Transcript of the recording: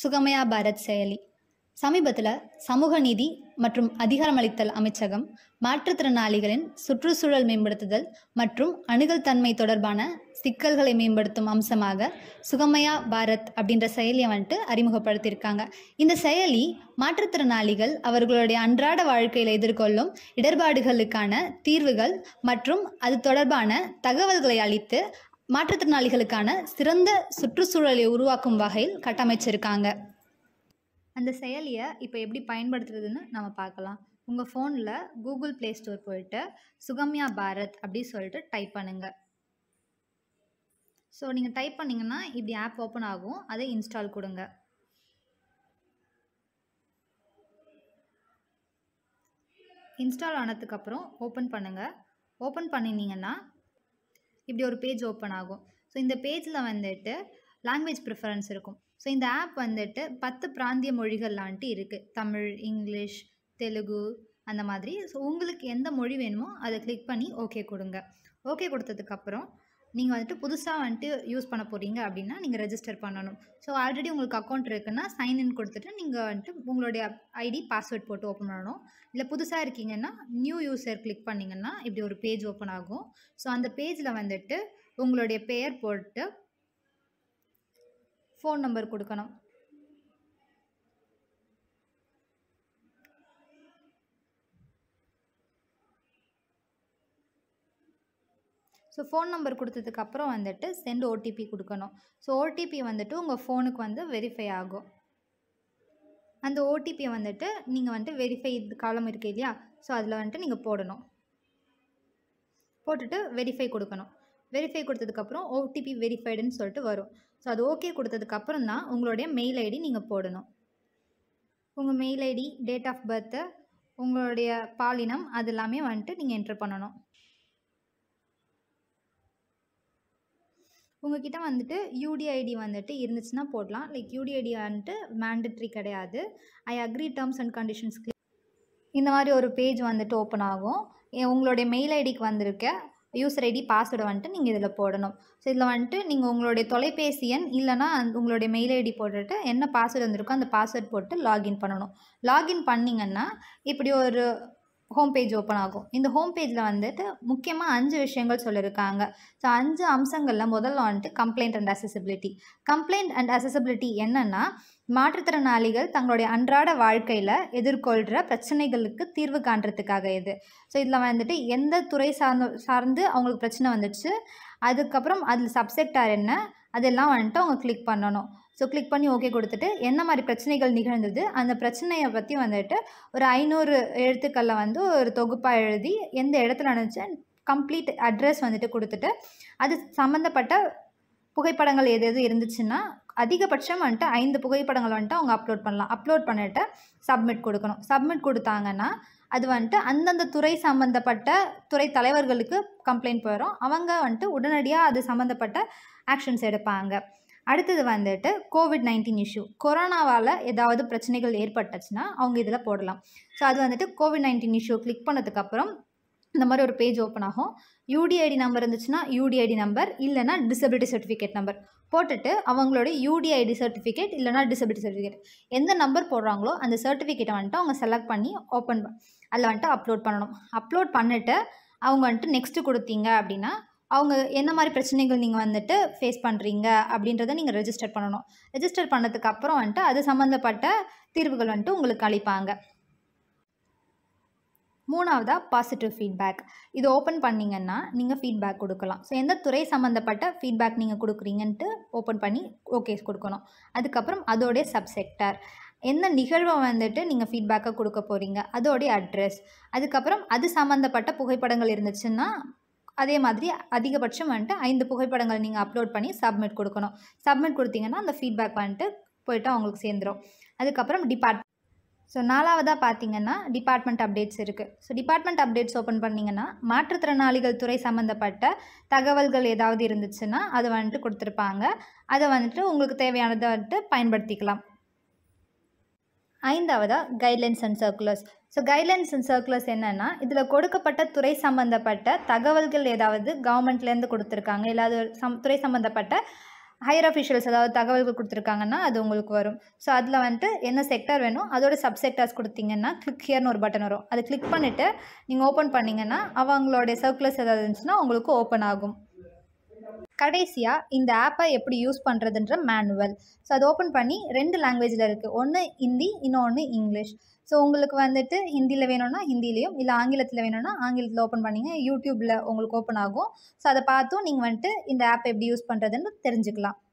சுகமயா பாரத் செயலி சமீபத்தில் சமூக நீதி மற்றும் அதிகாரமளித்தல் அமைச்சகம் மாற்றுத்திறனாளிகளின் சுற்றுச்சூழல் மேம்படுத்துதல் மற்றும் அணுகல் தன்மை தொடர்பான சிக்கல்களை மேம்படுத்தும் அம்சமாக சுகமயா பாரத் அப்படின்ற செயலியை வந்துட்டு அறிமுகப்படுத்தியிருக்காங்க இந்த செயலி மாற்றுத்திறனாளிகள் அவர்களுடைய அன்றாட வாழ்க்கையில் எதிர்கொள்ளும் இடர்பாடுகளுக்கான தீர்வுகள் மற்றும் அது தொடர்பான தகவல்களை அளித்து மாற்றுத்திறனாளிகளுக்கான சிறந்த சுற்றுச்சூழலை உருவாக்கும் வகையில் கட்டமைச்சிருக்காங்க அந்த செயலியை இப்போ எப்படி பயன்படுத்துறதுன்னு நம்ம பார்க்கலாம் உங்கள் ஃபோனில் கூகுள் ப்ளே ஸ்டோர் போயிட்டு சுகம்யா பாரத் அப்படி சொல்லிட்டு டைப் பண்ணுங்கள் ஸோ நீங்கள் டைப் பண்ணிங்கன்னா இப்படி ஆப் ஓப்பன் ஆகும் அதை இன்ஸ்டால் கொடுங்க இன்ஸ்டால் ஆனதுக்கப்புறம் ஓப்பன் பண்ணுங்கள் ஓப்பன் பண்ணினீங்கன்னா இப்படி ஒரு பேஜ் ஓப்பன் ஆகும் ஸோ இந்த பேஜில் வந்துட்டு லாங்குவேஜ் ப்ரிஃபரன்ஸ் இருக்கும் ஸோ இந்த ஆப் வந்துட்டு பத்து பிராந்திய மொழிகள்லான்ட்டு இருக்குது தமிழ் இங்கிலீஷ் தெலுங்கு அந்த மாதிரி ஸோ உங்களுக்கு எந்த மொழி வேணுமோ அதை கிளிக் பண்ணி ஓகே கொடுங்க ஓகே கொடுத்ததுக்கப்புறம் நீங்கள் வந்துட்டு புதுசாக வந்துட்டு யூஸ் பண்ண போகிறீங்க அப்படின்னா நீங்கள் ரெஜிஸ்டர் பண்ணணும் ஸோ ஆல்ரெடி உங்களுக்கு அக்கௌண்ட் இருக்குன்னா சைன்இன் கொடுத்துட்டு நீங்கள் வந்துட்டு உங்களுடைய ஐடி பாஸ்வேர்ட் போட்டு ஓப்பன் பண்ணணும் இல்லை புதுசாக இருக்கீங்கன்னா நியூ யூசர் கிளிக் பண்ணிங்கன்னா இப்படி ஒரு பேஜ் ஓப்பன் ஆகும் ஸோ அந்த பேஜில் வந்துட்டு உங்களுடைய பெயர் போட்டு ஃபோன் நம்பர் கொடுக்கணும் ஸோ ஃபோன் நம்பர் கொடுத்ததுக்கப்புறம் வந்துட்டு சென்ட் ஓடிபி கொடுக்கணும் ஸோ ஓடிபி வந்துட்டு உங்கள் ஃபோனுக்கு வந்து வெரிஃபை ஆகும் அந்த ஓடிபியை வந்துட்டு நீங்கள் வந்துட்டு வெரிஃபை காலம் இருக்கு இல்லையா ஸோ அதில் வந்துட்டு நீங்கள் போடணும் போட்டுட்டு வெரிஃபை கொடுக்கணும் வெரிஃபை கொடுத்ததுக்கப்புறம் ஓடிபி வெரிஃபைடுன்னு சொல்லிட்டு வரும் ஸோ அது ஓகே கொடுத்ததுக்கப்புறம் தான் உங்களுடைய மெயில் ஐடி நீங்கள் போடணும் உங்கள் mail ID date of birth உங்களுடைய பாலினம் அது எல்லாமே வந்துட்டு நீங்கள் என்ட்ரு பண்ணணும் உங்ககிட்ட வந்துட்டு யூடிஐடி வந்துட்டு இருந்துச்சுன்னா போடலாம் லைக் யூடிஐடி வந்துட்டு மேண்டட்ரி கிடையாது I agree terms and conditions இந்த மாதிரி ஒரு பேஜ் வந்துட்டு ஓப்பன் ஆகும் எ- உங்களுடைய மெயில் ஐடிக்கு வந்திருக்க யூசர் ஐடி பாஸ்வேர்டை வந்துட்டு நீங்கள் இதில் போடணும் ஸோ இதில் வந்துட்டு நீங்கள் உங்களுடைய தொலைபேசி எண் இல்லைனா அந்த- உங்களுடைய மெயில் ஐடி போட்டுட்டு என்ன பாஸ்வேர்டு வந்திருக்கோ அந்த பாஸ்வேர்ட் போட்டு லாகின் பண்ணணும் லாகின் பண்ணிங்கன்னா இப்படி ஒரு ஹோம் பேஜ் ஓப்பன் ஆகும் இந்த ஹோம் பேஜில் வந்துட்டு முக்கியமாக அஞ்சு விஷயங்கள் சொல்லியிருக்காங்க ஸோ அஞ்சு அம்சங்களில் முதல்ல வந்துட்டு complaint and accessibility complaint and accessibility என்னென்னா மாற்றுத்திறனாளிகள் தங்களுடைய அன்றாட வாழ்க்கையில் எதிர்கொள்கிற பிரச்சனைகளுக்கு தீர்வு காண்றதுக்காக இது ஸோ இதில் வந்துட்டு எந்த துறை சார்ந்து சார்ந்து அவங்களுக்கு பிரச்சனை வந்துச்சு அதுக்கப்புறம் அதில் சப்செக்டார் என்ன அதெல்லாம் வந்துட்டு அவங்க கிளிக் பண்ணணும் ஸோ கிளிக் பண்ணி ஓகே கொடுத்துட்டு என்ன மாதிரி பிரச்சனைகள் நிகழ்ந்தது அந்த பிரச்சனையை பற்றி வந்துட்டு ஒரு ஐநூறு எழுத்துக்களில் வந்து ஒரு தொகுப்பாக எழுதி எந்த இடத்துல நடந்துச்சு கம்ப்ளீட் அட்ரஸ் வந்துட்டு கொடுத்துட்டு அது சம்மந்தப்பட்ட புகைப்படங்கள் எது எது இருந்துச்சுன்னா அதிகபட்சம் வந்துட்டு ஐந்து புகைப்படங்கள் வந்துட்டு அவங்க அப்லோட் பண்ணலாம் அப்லோட் பண்ணிவிட்டு சப்மிட் கொடுக்கணும் சப்மிட் கொடுத்தாங்கன்னா அது வந்துட்டு அந்தந்த துறை சம்மந்தப்பட்ட துறை தலைவர்களுக்கு கம்ப்ளைண்ட் போயிடும் அவங்க வந்துட்டு உடனடியாக அது சம்மந்தப்பட்ட ஆக்ஷன்ஸ் எடுப்பாங்க அடுத்தது வந்துட்டு கோவிட் நைன்டீன் இஷ்யூ கொரோனாவால் ஏதாவது பிரச்சனைகள் ஏற்பட்டுச்சுன்னா அவங்க இதில் போடலாம் ஸோ அது வந்துட்டு கோவிட் நைன்டீன் இஷ்யூ கிளிக் பண்ணதுக்கப்புறம் இந்த மாதிரி ஒரு பேஜ் ஓப்பன் ஆகும் யூடிஐடி நம்பர் இருந்துச்சுன்னா யூடிஐடி நம்பர் இல்லைனா டிசபிலிட்டி சர்டிஃபிகேட் நம்பர் போட்டுட்டு அவங்களோட யூடிஐடி சர்டிஃபிகேட் இல்லைனா டிசபிலிட்டி சர்டிஃபிகேட் எந்த நம்பர் போடுறாங்களோ அந்த சர்டிஃபிகேட்டை வந்துட்டு அவங்க செலக்ட் பண்ணி ஓப்பன் அதில் வந்துட்டு அப்லோட் பண்ணணும் அப்லோட் பண்ணிவிட்டு அவங்க வந்துட்டு நெக்ஸ்ட்டு கொடுத்தீங்க அப்படின்னா அவங்க என்ன மாதிரி பிரச்சனைகள் நீங்கள் வந்துட்டு ஃபேஸ் பண்ணுறீங்க அப்படின்றத நீங்கள் ரெஜிஸ்டர் பண்ணணும் ரெஜிஸ்டர் பண்ணதுக்கு அப்புறம் வந்துட்டு அது சம்மந்தப்பட்ட தீர்வுகள் வந்துட்டு உங்களுக்கு அளிப்பாங்க மூணாவதாக பாசிட்டிவ் ஃபீட்பேக் இது ஓப்பன் பண்ணிங்கன்னா நீங்கள் ஃபீட்பேக் கொடுக்கலாம் ஸோ எந்த துறை சம்மந்தப்பட்ட ஃபீட்பேக் நீங்கள் கொடுக்குறீங்கன்ட்டு ஓப்பன் பண்ணி ஓகே கொடுக்கணும் அதுக்கப்புறம் அதோடைய சப்செக்டர் எந்த நிகழ்வை வந்துட்டு நீங்கள் ஃபீட்பேக்காக கொடுக்க போகிறீங்க அதோடைய அட்ரஸ் அதுக்கப்புறம் அது சம்மந்தப்பட்ட புகைப்படங்கள் இருந்துச்சுன்னா அதே மாதிரி அதிகபட்சம் வந்துட்டு ஐந்து புகைப்படங்கள் நீங்கள் அப்லோட் பண்ணி சப்மிட் கொடுக்கணும் சப்மிட் கொடுத்தீங்கன்னா அந்த ஃபீட்பேக் வந்துட்டு போயிட்டு அவங்களுக்கு சேர்ந்துடும் அதுக்கப்புறம் டிபார்ட் ஸோ நாலாவதாக பார்த்தீங்கன்னா டிபார்ட்மெண்ட் அப்டேட்ஸ் இருக்குது ஸோ டிபார்ட்மெண்ட் அப்டேட்ஸ் ஓப்பன் பண்ணிங்கன்னா மாற்றுத்திறனாளிகள் துறை சம்மந்தப்பட்ட தகவல்கள் ஏதாவது இருந்துச்சுன்னா அதை வந்துட்டு கொடுத்துருப்பாங்க அதை வந்துட்டு உங்களுக்கு தேவையானதை வந்துட்டு பயன்படுத்திக்கலாம் ஐந்தாவதாக guidelines and circulars so guidelines and circulars என்னென்னா இதில் கொடுக்கப்பட்ட துறை சம்மந்தப்பட்ட தகவல்கள் ஏதாவது கவர்மெண்ட்லேருந்து கொடுத்துருக்காங்க இல்லாத சம் துறை சம்மந்தப்பட்ட ஹையர் அஃபிஷியல்ஸ் அதாவது தகவல்கள் கொடுத்துருக்காங்கன்னா அது உங்களுக்கு வரும் ஸோ அதில் வந்துட்டு என்ன செக்டார் வேணும் அதோட சப் செக்டார்ஸ் கொடுத்தீங்கன்னா கிளிக் ஹியர்னு ஒரு பட்டன் வரும் அதை கிளிக் பண்ணிவிட்டு நீங்கள் ஓப்பன் பண்ணிங்கன்னா அவங்களுடைய சர்க்குலர்ஸ் ஏதாவது இருந்துச்சுன்னா உங்களுக்கு ஓப்பன் ஆகும் கடைசியாக இந்த ஆப்பை எப்படி யூஸ் பண்ணுறதுன்ற மேனுவல் ஸோ அதை ஓப்பன் பண்ணி ரெண்டு லாங்குவேஜில் இருக்குது ஒன்று ஹிந்தி இன்னொன்று இங்கிலீஷ் ஸோ உங்களுக்கு வந்துட்டு ஹிந்தியில் வேணும்னா ஹிந்திலையும் இல்லை ஆங்கிலத்தில் வேணும்னா ஆங்கிலத்தில் ஓப்பன் பண்ணிங்க யூடியூப்பில் உங்களுக்கு ஓப்பன் ஆகும் ஸோ அதை பார்த்தும் நீங்கள் வந்துட்டு இந்த ஆப்பை எப்படி யூஸ் பண்ணுறதுன்னு தெரிஞ்சுக்கலாம்